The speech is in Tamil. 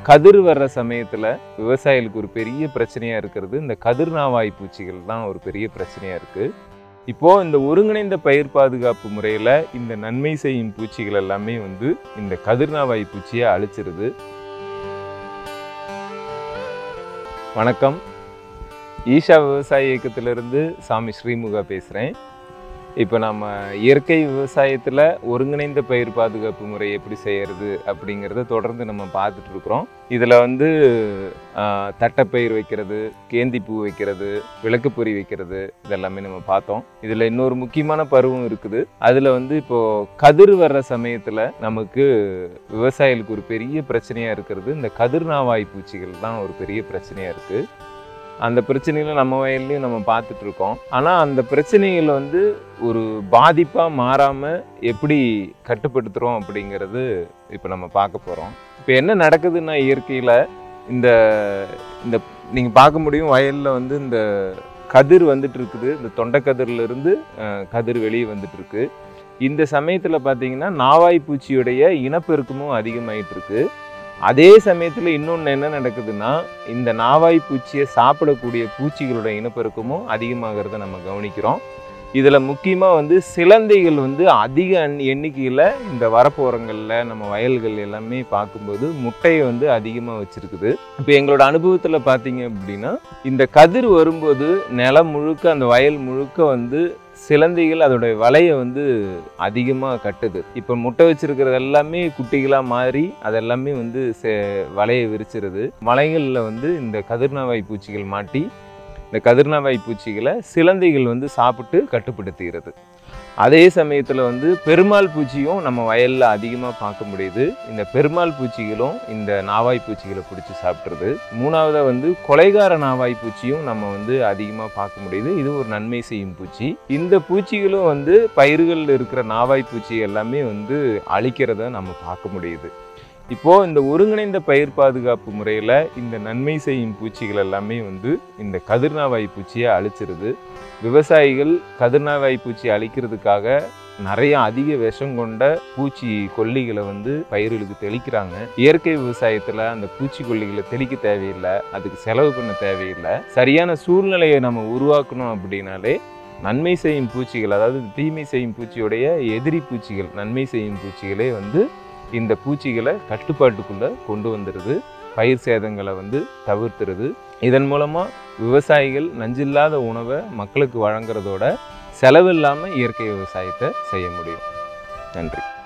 கதிர் வர்ற சமயத்தில் விவசாயிகளுக்கு ஒரு பெரிய பிரச்சனையாக இருக்கிறது இந்த கதிர்நாவாய் பூச்சிகள் தான் ஒரு பெரிய பிரச்சனையாக இருக்குது இப்போது இந்த ஒருங்கிணைந்த பயிர் பாதுகாப்பு முறையில் இந்த நன்மை செய்யும் பூச்சிகள் எல்லாமே வந்து இந்த கதிர்நாவாய் பூச்சியை அழிச்சிருது வணக்கம் ஈஷா விவசாய இயக்கத்திலிருந்து சாமி ஸ்ரீமுகா பேசுகிறேன் இப்போ நம்ம இயற்கை விவசாயத்தில் ஒருங்கிணைந்த பயிர் பாதுகாப்பு முறை எப்படி செய்யறது அப்படிங்கிறத தொடர்ந்து நம்ம பார்த்துட்டு இருக்கிறோம் இதில் வந்து ஆஹ், தட்டைப்பயிர் வைக்கிறது கேந்திப்பூ வைக்கிறது விளக்குப்பொறி வைக்கிறது இதெல்லாமே நம்ம பார்த்தோம் இதில் இன்னொரு முக்கியமான பருவம் இருக்குது அதில் வந்து இப்போது கதிர் வர்ற சமயத்தில் நமக்கு விவசாயிகளுக்கு ஒரு பெரிய பிரச்சனையாக இருக்கிறது இந்த கதிர்நாவாய் பூச்சிகள் தான் ஒரு பெரிய பிரச்சனையாக இருக்குது அந்த பிரச்சனைகளை நம்ம வயல்லையும் நம்ம பார்த்துட்டு இருக்கோம் ஆனால் அந்த பிரச்சனைகள் வந்து ஒரு பாதிப்பாக மாறாமல் எப்படி கட்டுப்படுத்துகிறோம் அப்படிங்கிறது இப்போ நம்ம பார்க்க போகிறோம் இப்போ என்ன நடக்குதுன்னா இயற்கையில் இந்த இந்த நீங்கள் பார்க்க முடியும் வயலில் வந்து இந்த கதிர் வந்துட்டு இருக்குது இந்த தொண்டைக்கதிரில் இருந்து அஹ், கதிர் வெளியே வந்துட்டு இருக்கு இந்த சமயத்தில் பார்த்தீங்கன்னா நாவாய் பூச்சியுடைய இனப்பெருக்கமும் அதிகமாயிட்டு இருக்கு அதே சமயத்தில் இன்னொன்று என்ன நடக்குதுன்னா இந்த நாவாய் பூச்சியை சாப்பிடக்கூடிய பூச்சிகளோட இனப்பெருக்கமும் அதிகமாகிறத நம்ம கவனிக்கிறோம் இதில் முக்கியமாக வந்து சிலந்தைகள் வந்து அதிக எண்ணிக்கையில் இந்த வரப்போரங்களில் நம்ம வயல்கள் எல்லாமே பார்க்கும்போது முட்டையை வந்து அதிகமாக வச்சுருக்குது இப்போ எங்களோட அனுபவத்தில் பார்த்தீங்க அப்படின்னா இந்த கதிர் வரும்போது நிலம் முழுக்க அந்த வயல் முழுக்க வந்து சிலந்தைகள் அதோடைய வலையை வந்து அதிகமாக கட்டுது இப்போ முட்டை வச்சிருக்கிறது எல்லாமே குட்டிகளாக மாறி அதெல்லாமே வந்து செ- வலையை விரிச்சிருது மலைகளில் வந்து இந்த கதிர்நாவாய் பூச்சிகள் மாட்டி இந்த கதிர்நாவாய் பூச்சிகளை சிலந்தைகள் வந்து சாப்பிட்டு கட்டுப்படுத்துகிறது அதே சமயத்தில் வந்து பெருமாள் பூச்சியும் நம்ம வயலில் அதிகமாக பார்க்க முடியுது இந்த பெருமாள் பூச்சிகளும் இந்த நாவாய் பூச்சிகளை பிடிச்சி சாப்பிட்றது மூணாவதாக வந்து கொலைகார நாவாய் பூச்சியும் நம்ம வந்து அதிகமாக பார்க்க முடியுது இது ஒரு நன்மை செய்யும் பூச்சி இந்த பூச்சிகளும் வந்து பயிர்களில் இருக்கிற நாவாய் பூச்சி எல்லாமே வந்து அழிக்கிறத நம்ம பார்க்க முடியுது இப்போ இந்த ஒருங்கிணைந்த பயிர் பாதுகாப்பு முறையில் இந்த நன்மை செய்யும் பூச்சிகள் எல்லாமே வந்து இந்த கதிர்நாவாய் பூச்சியை அழிச்சிருது விவசாயிகள் கதிர்நாவாய் பூச்சி அழிக்கிறதுக்காக நிறைய அதிக விஷம் கொண்ட பூச்சி கொல்லிகளை வந்து பயிர்களுக்கு தெளிக்கிறாங்க இயற்கை விவசாயத்தில் அந்த பூச்சி கொல்லிகளை தெளிக்க தேவையில்லை அதுக்கு செலவு பண்ண தேவையில்லை சரியான சூழ்நிலையை நம்ம உருவாக்கணும் அப்படின்னாலே நன்மை செய்யும் பூச்சிகள் அதாவது தீமை செய்யும் பூச்சியுடைய எதிரி பூச்சிகள் நன்மை செய்யும் பூச்சிகளே வந்து இந்த பூச்சிகளை கட்டுப்பாட்டுக்குள்ளே கொண்டு வந்துடுது பயிர் சேதங்களை வந்து தவிர்த்துறது இதன் மூலமாக விவசாயிகள் நஞ்சில்லாத உணவை மக்களுக்கு வழங்குறதோட செலவில்லாமல் இயற்கை விவசாயத்தை செய்ய முடியும் நன்றி